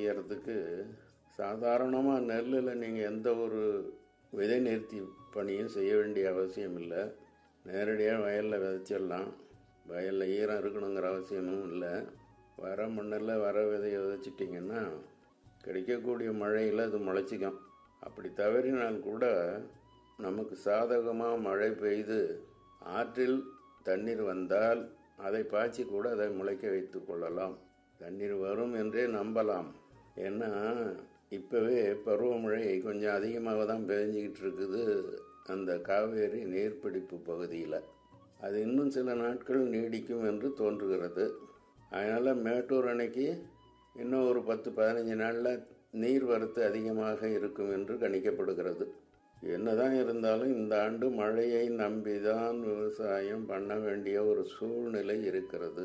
செய்யறதுக்கு சாதாரணமாக நெல்லில் நீங்கள் எந்த ஒரு விதை நிறுத்தி பணியும் செய்ய வேண்டிய அவசியம் இல்லை நேரடியாக வயலில் விதைச்சிடலாம் வயலில் ஈரம் இருக்கணுங்கிற அவசியமும் இல்லை வர மண்ணில் வர விதையை விதைச்சிட்டிங்கன்னா கிடைக்கக்கூடிய மழையில் அது முளைச்சிக்கும் அப்படி தவறினால் கூட நமக்கு சாதகமாக மழை பெய்து ஆற்றில் தண்ணீர் வந்தால் அதை பாய்ச்சி கூட அதை முளைக்க வைத்து கொள்ளலாம் தண்ணீர் வரும் என்றே நம்பலாம் ஏன்னா இப்போவே பருவமழை கொஞ்சம் அதிகமாக தான் பெஞ்சிக்கிட்டு இருக்குது அந்த காவேரி நீர்பிடிப்பு பகுதியில் அது இன்னும் சில நாட்கள் நீடிக்கும் என்று தோன்றுகிறது அதனால் மேட்டூர் அணைக்கு இன்னும் ஒரு பத்து பதினஞ்சு நாளில் நீர் வரத்து அதிகமாக இருக்கும் என்று கணிக்கப்படுகிறது என்னதான் இருந்தாலும் இந்த ஆண்டு மழையை நம்பிதான் விவசாயம் பண்ண வேண்டிய ஒரு சூழ்நிலை இருக்கிறது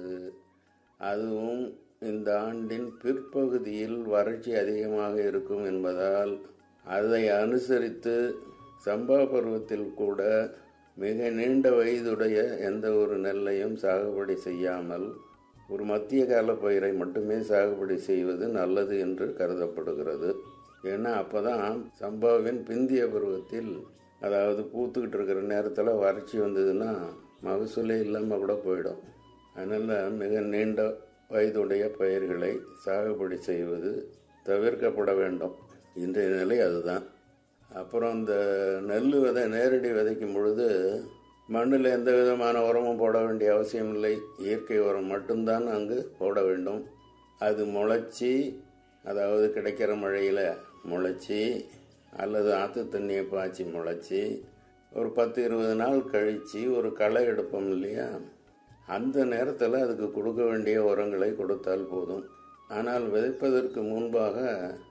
அதுவும் இந்த ஆண்டின் பிற்பகுதியில் வறட்சி அதிகமாக இருக்கும் என்பதால் அதை அனுசரித்து சம்பா பருவத்தில் கூட மிக நீண்ட வயதுடைய எந்த ஒரு நெல்லையும் சாகுபடி செய்யாமல் ஒரு மத்திய கால பயிரை மட்டுமே சாகுபடி செய்வது நல்லது என்று கருதப்படுகிறது ஏன்னா அப்போ தான் சம்பாவின் பிந்திய பருவத்தில் அதாவது பூத்துக்கிட்டு இருக்கிற நேரத்தில் வறட்சி வந்ததுன்னா மகசூலே இல்லாமல் கூட போயிடும் அதனால் மிக நீண்ட வயதுடைய பயிர்களை சாகுபடி செய்வது தவிர்க்கப்பட வேண்டும் இன்றைய நிலை அதுதான் அப்புறம் இந்த நெல் விதை நேரடி விதைக்கும் பொழுது மண்ணில் எந்த விதமான உரமும் போட வேண்டிய அவசியம் இல்லை இயற்கை உரம் மட்டும்தான் அங்கு போட வேண்டும் அது முளைச்சி அதாவது கிடைக்கிற மழையில் முளைச்சி அல்லது ஆற்று தண்ணியை பாய்ச்சி முளைச்சி ஒரு பத்து இருபது நாள் கழித்து ஒரு களை எடுப்போம் இல்லையா அந்த நேரத்தில் அதுக்கு கொடுக்க வேண்டிய உரங்களை கொடுத்தால் போதும் ஆனால் விதைப்பதற்கு முன்பாக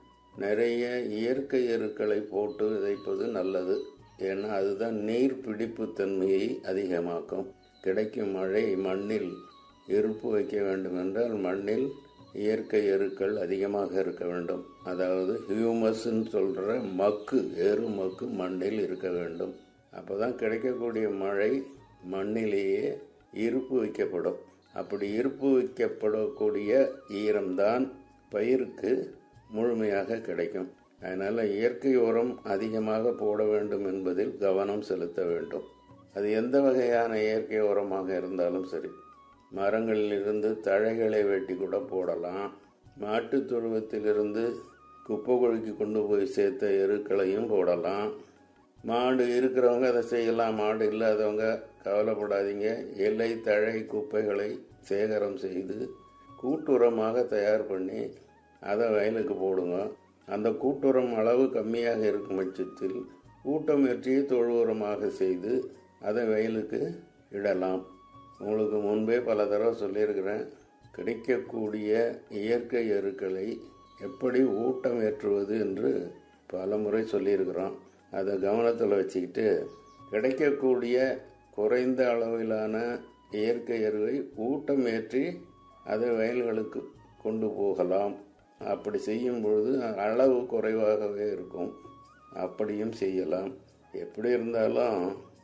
நிறைய இயற்கை எருக்களை போட்டு விதைப்பது நல்லது ஏன்னா அதுதான் நீர் பிடிப்பு தன்மையை அதிகமாக்கும் கிடைக்கும் மழை மண்ணில் இருப்பு வைக்க வேண்டும் என்றால் மண்ணில் இயற்கை எருக்கள் அதிகமாக இருக்க வேண்டும் அதாவது ஹியூமஸ்ன்னு சொல்கிற மக்கு எரு மக்கு மண்ணில் இருக்க வேண்டும் அப்போ தான் கிடைக்கக்கூடிய மழை மண்ணிலேயே இருப்பு வைக்கப்படும் அப்படி இருப்பு வைக்கப்படக்கூடிய ஈரம்தான் பயிருக்கு முழுமையாக கிடைக்கும் அதனால் இயற்கை உரம் அதிகமாக போட வேண்டும் என்பதில் கவனம் செலுத்த வேண்டும் அது எந்த வகையான இயற்கை உரமாக இருந்தாலும் சரி மரங்களிலிருந்து தழைகளை வெட்டி கூட போடலாம் மாட்டு தொழுவத்திலிருந்து குப்பை குழிக்கு கொண்டு போய் சேர்த்த எருக்களையும் போடலாம் மாடு இருக்கிறவங்க அதை செய்யலாம் மாடு இல்லாதவங்க கவலைப்படாதீங்க இலை தழை குப்பைகளை சேகரம் செய்து கூட்டுரமாக தயார் பண்ணி அதை வயலுக்கு போடுங்க அந்த கூட்டுரம் அளவு கம்மியாக இருக்கும் பட்சத்தில் கூட்டமுயற்சியை தொழு உரமாக செய்து அதை வயலுக்கு இடலாம் உங்களுக்கு முன்பே பல தடவை சொல்லியிருக்கிறேன் கிடைக்கக்கூடிய இயற்கை எருக்களை எப்படி ஊட்டம் ஏற்றுவது என்று பல முறை சொல்லியிருக்கிறோம் அதை கவனத்தில் வச்சுக்கிட்டு கிடைக்கக்கூடிய குறைந்த அளவிலான இயற்கை எருவை ஊட்டம் ஏற்றி அதை வயல்களுக்கு கொண்டு போகலாம் அப்படி செய்யும் பொழுது அளவு குறைவாகவே இருக்கும் அப்படியும் செய்யலாம் எப்படி இருந்தாலும்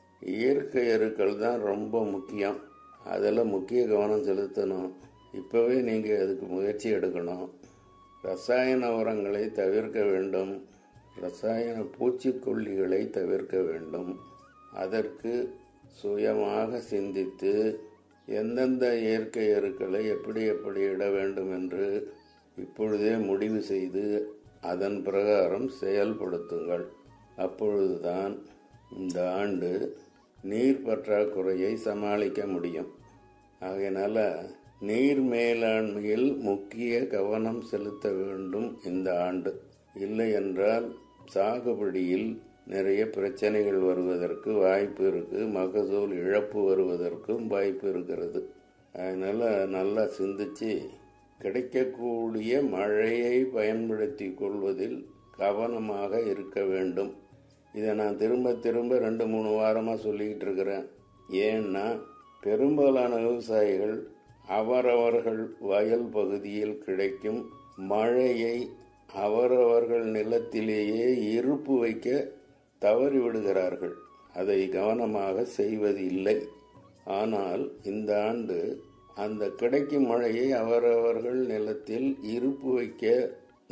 இயற்கை எருக்கள் தான் ரொம்ப முக்கியம் அதில் முக்கிய கவனம் செலுத்தணும் இப்போவே நீங்கள் அதுக்கு முயற்சி எடுக்கணும் ரசாயன உரங்களை தவிர்க்க வேண்டும் ரசாயன பூச்சிக்கொல்லிகளை தவிர்க்க வேண்டும் அதற்கு சுயமாக சிந்தித்து எந்தெந்த இயற்கை எருக்களை எப்படி எப்படி இட வேண்டும் என்று இப்பொழுதே முடிவு செய்து அதன் பிரகாரம் செயல்படுத்துங்கள் அப்பொழுதுதான் இந்த ஆண்டு நீர் பற்றாக்குறையை சமாளிக்க முடியும் ஆகையினால நீர் மேலாண்மையில் முக்கிய கவனம் செலுத்த வேண்டும் இந்த ஆண்டு இல்லை என்றால் சாகுபடியில் நிறைய பிரச்சனைகள் வருவதற்கு வாய்ப்பு இருக்கு மகசூல் இழப்பு வருவதற்கும் வாய்ப்பு இருக்கிறது அதனால நல்லா சிந்திச்சு கிடைக்கக்கூடிய மழையை பயன்படுத்தி கொள்வதில் கவனமாக இருக்க வேண்டும் இதை நான் திரும்ப திரும்ப ரெண்டு மூணு வாரமாக சொல்லிக்கிட்டு இருக்கிறேன் ஏன்னா பெரும்பாலான விவசாயிகள் அவரவர்கள் வயல் பகுதியில் கிடைக்கும் மழையை அவரவர்கள் நிலத்திலேயே இருப்பு வைக்க தவறிவிடுகிறார்கள் அதை கவனமாக செய்வது இல்லை ஆனால் இந்த ஆண்டு அந்த கிடைக்கும் மழையை அவரவர்கள் நிலத்தில் இருப்பு வைக்க